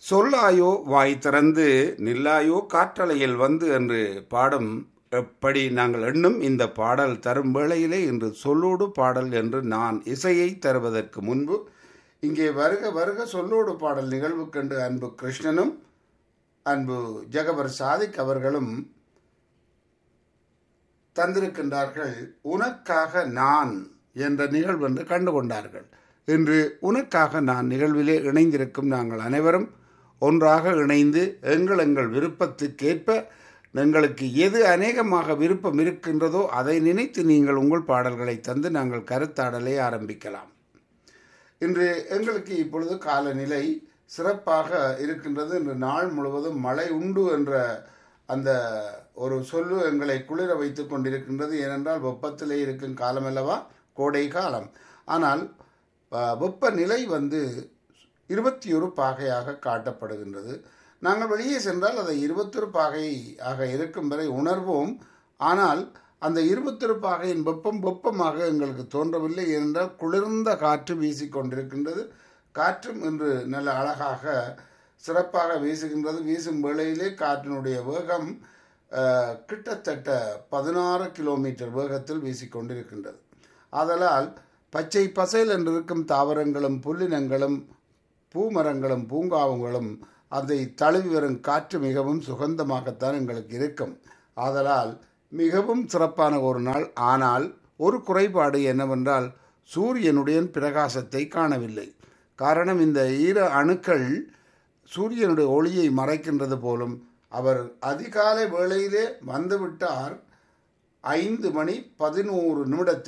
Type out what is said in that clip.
சொல்லாயோ வாய் திறந்து நில்லாயோ காற்றலையில் வந்து என்று பாடும் எப்படி நாங்கள் எண்ணும் இந்த பாடல் தரும் வேளையிலே இன்று சொல்லோடு பாடல் என்று நான் இசையை தருவதற்கு முன்பு இங்கே வருக வருக சொல்லோடு பாடல் நிகழ்வு கண்டு அன்பு கிருஷ்ணனும் அன்பு ஜெகவர் சாதிக் அவர்களும் தந்திருக்கின்றார்கள் உனக்காக நான் என்ற நிகழ்வு என்று கண்டு கொண்டார்கள் இன்று உனக்காக நான் நிகழ்விலே இணைந்திருக்கும் நாங்கள் அனைவரும் ஒன்றாக இணைந்து எங்கள் எங்கள் விருப்பத்துக்கேற்ப எங்களுக்கு எது அநேகமாக விருப்பம் இருக்கின்றதோ அதை நினைத்து நீங்கள் உங்கள் பாடல்களை தந்து நாங்கள் கருத்தாடலை ஆரம்பிக்கலாம் இன்று எங்களுக்கு இப்பொழுது காலநிலை சிறப்பாக இருக்கின்றது இன்று நாள் முழுவதும் மழை உண்டு என்ற அந்த ஒரு சொல்லு எங்களை குளிர வைத்து கொண்டிருக்கின்றது ஏனென்றால் வெப்பத்திலே இருக்கும் காலம் அல்லவா கோடை காலம் ஆனால் வெப்பநிலை வந்து இருபத்தி ஒரு பாகையாக காட்டப்படுகின்றது நாங்கள் வெளியே சென்றால் அதை இருபத்தொரு பாகை ஆக இருக்கும் வரை உணர்வோம் ஆனால் அந்த இருபத்தொரு பாகையின் வெப்பம் வெப்பமாக எங்களுக்கு தோன்றவில்லை ஏனென்றால் குளிர்ந்த காற்று வீசிக்கொண்டிருக்கின்றது காற்றும் இன்று நல்ல அழகாக சிறப்பாக வீசுகின்றது வீசும் வேளையிலே காற்றினுடைய வேகம் கிட்டத்தட்ட பதினாறு கிலோமீட்டர் வேகத்தில் வீசிக்கொண்டிருக்கின்றது ஆதலால் பச்சை பசைல் என்றிருக்கும் தாவரங்களும் புல்லினங்களும் பூமரங்களும் பூங்காவங்களும் அதை தழுவி வரும் காற்று மிகவும் சுகந்தமாகத்தான் எங்களுக்கு இருக்கும் ஆதலால் மிகவும் சிறப்பான ஒரு நாள் ஆனால் ஒரு குறைபாடு என்னவென்றால் சூரியனுடைய பிரகாசத்தை காணவில்லை காரணம் இந்த ஈர அணுக்கள் சூரியனுடைய ஒளியை மறைக்கின்றது போலும் அவர் அதிகாலை வேளையிலே வந்துவிட்டார் ஐந்து மணி பதினோரு நிமிடத்தில்